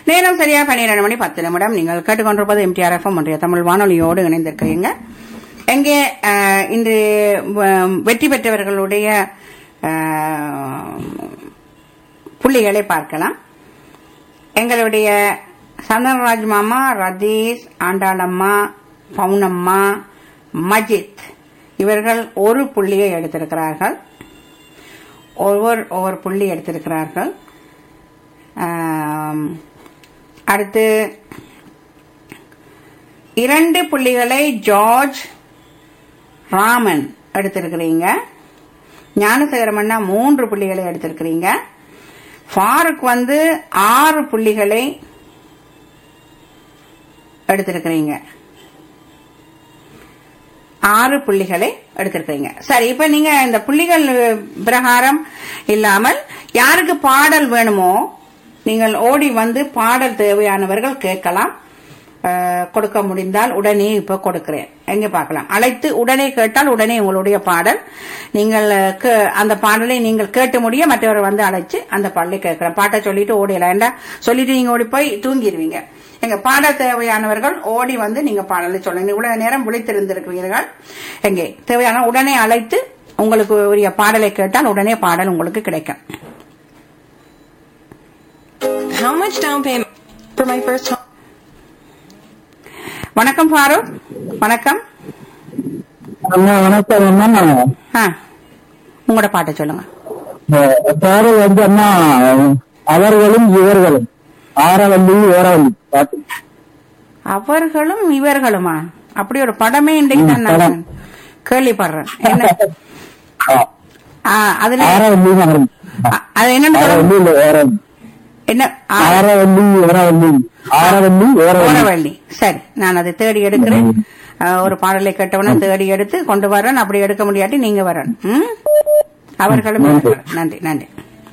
நேரம் சரியா பன்னிரண்டு மணி பத்து நிமிடம் நீங்கள் கேட்டுக்கொண்டிருப்பது எம்டிஆர் எஃப்எம் ஒன்றிய தமிழ் வானொலியோடு இணைந்திருக்கிறீங்க எங்கே அஹ், இன்று வ- வெற்றி பெற்றவர்களுடைய அஹ், புள்ளிகளை பார்க்கலாம் எங்களுடைய சந்தனராஜ் மாமா ரதீஷ் ஆண்டாளம்மா பவுனம்மா மஜித் இவர்கள் ஒரு புள்ளியை எடுத்திருக்கிறார்கள் ஒவ்வொரு ஒவ்வொரு புள்ளி எடுத்திருக்கிறார்கள் ஆம், அடுத்து இரண்டு புள்ளிகளை ஜார்ஜ் ராமன் எடுத்திருக்கிறீங்க ஞானசேகரமண்ணா மூன்று புள்ளிகளை எடுத்திருக்கிறீங்க ஃபாரூக் வந்து ஆறு புள்ளிகளை எடுத்திருக்கிறீங்க ஆறு புள்ளிகளை எடுத்திருக்கீங்க சரி இப்ப நீங்க இந்த புள்ளிகள் பிரகாரம் இல்லாமல் யாருக்கு பாடல் வேணுமோ நீங்கள் ஓடி வந்து பாடல் தேவையானவர்கள் கேட்கலாம் அஹ், கொடுக்க முடிந்தால் உடனே இப்ப கொடுக்கிறேன் எங்க பார்க்கலாம் அழைத்து உடனே கேட்டால் உடனே உங்களுடைய பாடல் நீங்கள் அஹ், கே- அந்த பாடலை நீங்கள் கேட்டு முடிய மற்றவர் வந்து அழைச்சு அந்த பாடலை கேட்கிறேன் பாட்டை சொல்லிட்டு ஓடிடலாம் ஏண்டா சொல்லிட்டு நீங்க ஓடி போய் தூங்கிடுவீங்க எங்க பாட தேவையானவர்கள் ஓடி வந்து நீங்க பாடலை சொல்லுங்க இவ்வளவு நேரம் விழித்திருந்திருக்கிறீர்கள் எங்கே தேவையான உடனே அழைத்து உங்களுக்கு உரிய பாடலை கேட்டால் உடனே பாடல் உங்களுக்கு கிடைக்கும் How much down payment for my first home? வணக்கம் ஃபாரூக் வணக்கம் அம்மா வணக்கம் அம்மா ஆ உங்களோட பாட்டை சொல்லுங்க அஹ் பாடல் வந்து அம்மா அவர்களும் இவர்களும் ஆரவல்லி ஓரவல்லி பாட்டு அவர்களும் இவர்களுமா அப்படி ஒரு படமே இன்றைக்கு தான் நான் படம். கேள்விப்படுறேன் என்ன ஆ, அதுல ஆரவல்லி அவரும் அ- அது என்னன்னு சொல்லுங்க. ஆரவல்லி இல்ல ஓரவல்லி என்ன ஆ, ஆரவல்லி ஓரவல்லி ஆரவல்லி ஓரவல்லி ஓரவள்ளி சரி நான் அதை தேடி எடுக்கிறேன் அஹ், ஒரு பாடலை கேட்டவன தேடி எடுத்து கொண்டு வரேன் அப்படி எடுக்க முடியாட்டி நீங்க வரணும் ம்? அவர்களும் இவர்களும். நன்றி நன்றி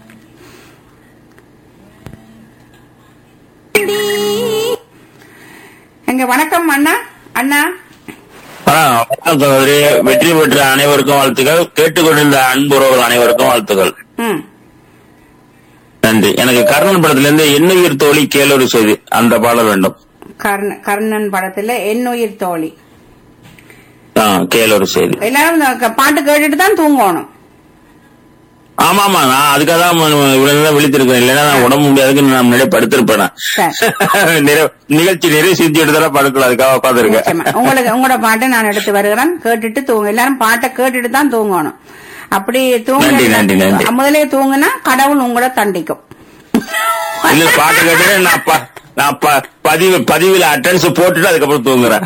எங்க வணக்கம் அண்ணா அண்ணா ஆ, வணக்கம் சகோதரி வெற்றி பெற்ற அனைவருக்கும் வாழ்த்துக்கள் கேட்டுக்கொண்டிருந்த அன்புறவர்கள் அனைவருக்கும் வாழ்த்துக்கள் ம் நன்றி எனக்கு கர்ணன் படத்துல இருந்து எண்ணுயிர் தோழி கேளொரு செய்தி அந்த பாடல் வேண்டும் கர்ண கர்ணன் படத்துல என்னுயிர் தோழி ஆ, கேளொரு செய்தி எல்லாரும் இந்த க- பாட்டு கேட்டுட்டு தான் தூங்கணும் ஆமா ஆமா நான் அதுக்காக தான் இவ்வளவு நேரம் விழித்திருக்கேன் இல்லைன்னா நான் உடம்பு முடியாதுன்னு நான் முன்னாடியே படுத்திருப்பேன் நான். நிறை- நிகழ்ச்சி நிறைய செஞ்சு எடுத்தாலும் படுக்கல அதுக்காக நிச்சயமா. உட்காந்துருக்கேன் உங்களுக்கு உங்களோட பாட்டை நான் எடுத்து வருகிறேன் கேட்டுட்டு தூங்க எல்லாரும் பாட்டை கேட்டுட்டு தான் தூங்கணும் அப்படி நன்றி, நன்றி, தூங்க நன்றி. முதலே தூங்குனா கடவுள் உங்களை தண்டிக்கும் இல்ல பாட்டு கேட்டு நான் ப- நான் ப- பதிவு பதிவுல அட்டன்ஸ் போட்டுட்டு அதுக்கப்புறம் தூங்குறேன்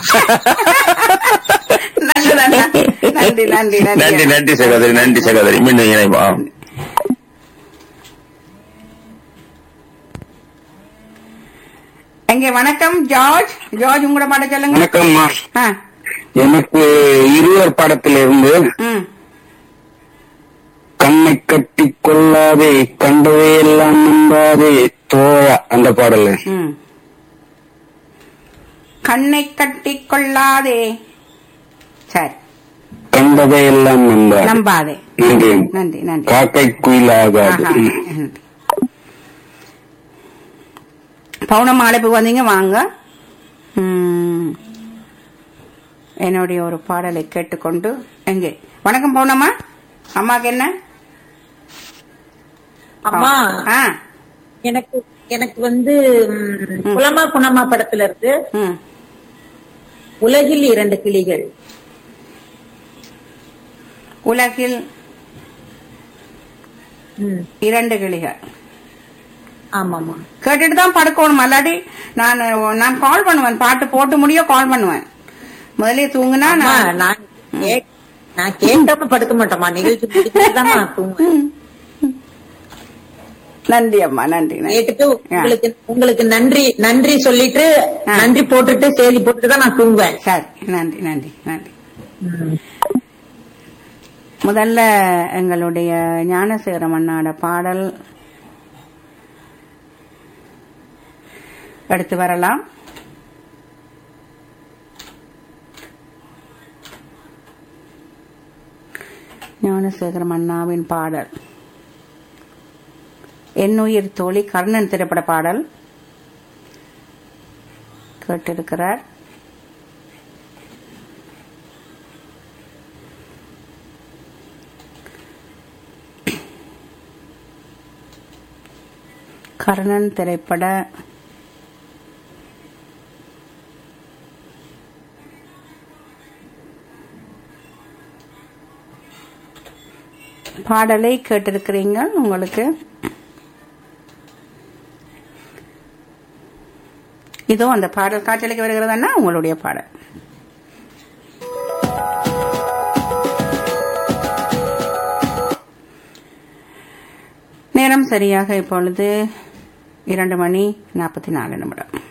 நல்லது, அண்ணா. நன்றி நன்றி நன்றி நன்றி நன்றி சகோதரி நன்றி சகோதரி மீண்டும் இணைப்போம் எங்க வணக்கம் ஜார்ஜ் ஜார்ஜ் உங்களோட பாட்டை சொல்லுங்க வணக்கம்மா ஆ, எனக்கு இருவர் படத்திலிருந்து ம் கண்ணை கட்டி கொள்ளாதே கண்டவே எல்லாம் நம்பாதே தோழா அந்த பாடல் ம் கண்ணை கட்டி கொள்ளாதே சரி கண்டதை எல்லாம் நம்பாதே நம்பாதே நன்றி நன்றி நன்றி காக்கை குயில் ஆகாது ஆஹா. பௌர்ணமி அழைப்பு வந்தீங்க வாங்க ம். என்னுடைய ஒரு பாடலை கேட்டுக்கொண்டு எங்கே வணக்கம் பௌர்ணமா அம்மாக்கு என்ன அம்மா ஆ எனக்கு எனக்கு வந்து ம், குலமா குணமா படத்துல இருக்கு ம் உலகில் இரண்டு கிளிகள் உலகில் ம், இரண்டு கிளிகள் ஆமாமா கேட்டுட்டு தான் படுக்கணும் அல்லாட்டி நான் நான் கால் பண்ணுவேன் பாட்டு போட்டு முடிய கால் பண்ணுவேன் முதல்ல தூங்குனா அம்மா, நான் நான் கே- நான் கேட்காம படுக்க மாட்டேம்மா நிகழ்ச்சி முடிச்சுட்டு நான் தூங்குவேன் நன்றி அம்மா நன்றி நன்றி கேட்டுட்டு உங்களுக்கு உங்களுக்கு நன்றி நன்றி சொல்லிட்டு ஆ. நன்றி போட்டுட்டு செய்தி போட்டுட்டு தான் நான் தூங்குவேன் சரி நன்றி நன்றி நன்றி ம். முதல்ல எங்களுடைய ஞானசேகரம் அண்ணாட பாடல் எடுத்து வரலாம் ஞானசேகரம் அண்ணாவின் பாடல் என்னுயிர் தோழி கர்ணன் திரைப்பட பாடல் கேட்டிருக்கிறார் கர்ணன் திரைப்பட பாடலை கேட்டிருக்கிறீங்க உங்களுக்கு இதோ அந்த பாடல் காற்றலைக்கு வருகிறதுன்னா உங்களுடைய பாடல் நேரம் சரியாக இப்பொழுது இரண்டு மணி நாற்பத்தி நாலு நிமிடம்